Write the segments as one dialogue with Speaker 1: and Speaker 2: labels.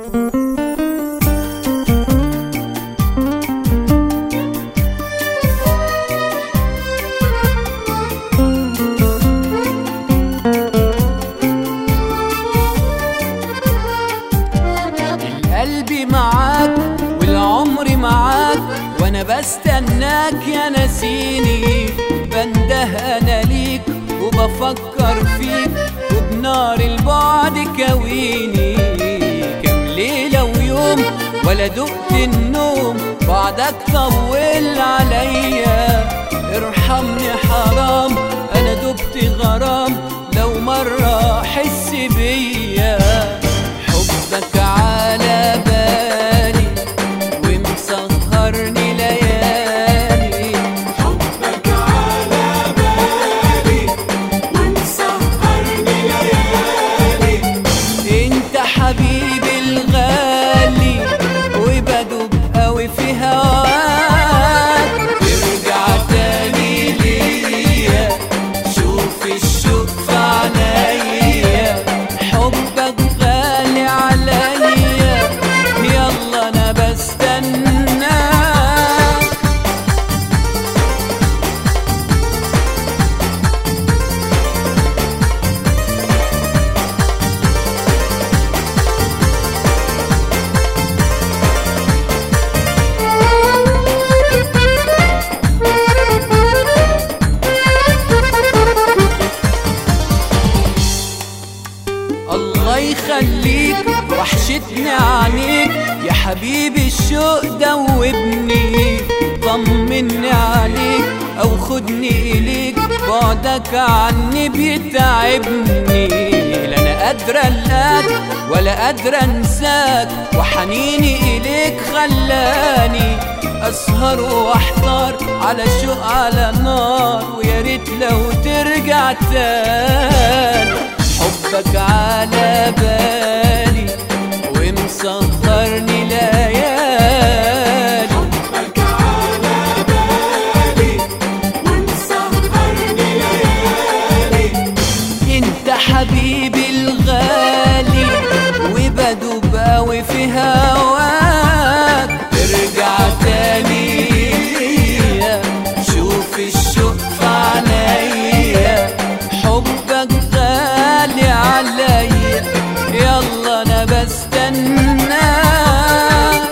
Speaker 1: القلب معاك والعمر معاك وانا بستناك يا نسيني بنده انا ليك وبفكر فيك وبنار البعد كويني كم ليلة ويوم ولا دقت النوم بعدك طول عليا ارحمني حرام انا دبت غرام لو مرة حس بيا حبك على بالي ومسهرني ليالي
Speaker 2: حبك على بالي ومسهرني ليالي
Speaker 1: انت حبيبي الغالي وبدوب قوي في هواك ارجع تاني ليا شوف الشوق في عينيا حبك غالي عليا يلا انا بستناك الله يخليك وحشتني عنيك يا حبيبي الشوق دوبني طمني عليك او خدني اليك بعدك عني بيتعبني لا انا قادرة القاك ولا قادرة انساك وحنيني اليك خلاني اسهر واحتار على شوق على نار ويا ريت لو ترجع تاني حبك على بالي ومسهرني ليالي
Speaker 2: حبك على بالي ومسهرني ليالي
Speaker 1: انت حبيبي الغالي وبدوب قوي في هواك ارجع تاني ليا شوف الشوق في عينيا حبك غالي عليا يلا انا بستناك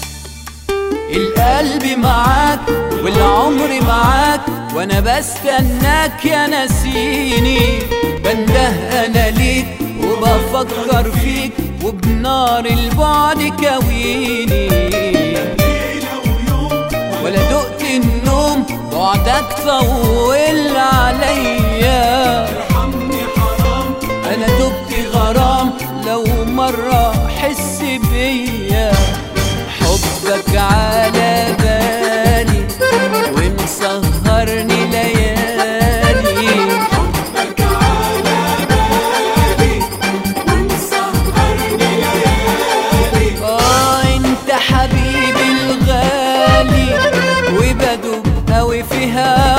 Speaker 1: القلب معاك والعمر معاك وانا بستناك يا نسيني بنده انا ليك وبفكر فيك وبنار البعد كويني
Speaker 2: ليلة ويوم
Speaker 1: ولا دقت النوم بعدك طول عليا
Speaker 2: ارحمني حرام
Speaker 1: انا دبت غرام لو مرة حس بيا حبك على بالي ومسهرني ليالي
Speaker 2: حبك على بالي ومسهرني ليالي
Speaker 1: اه انت حبيبي الغالي وبدوب قوي في هواك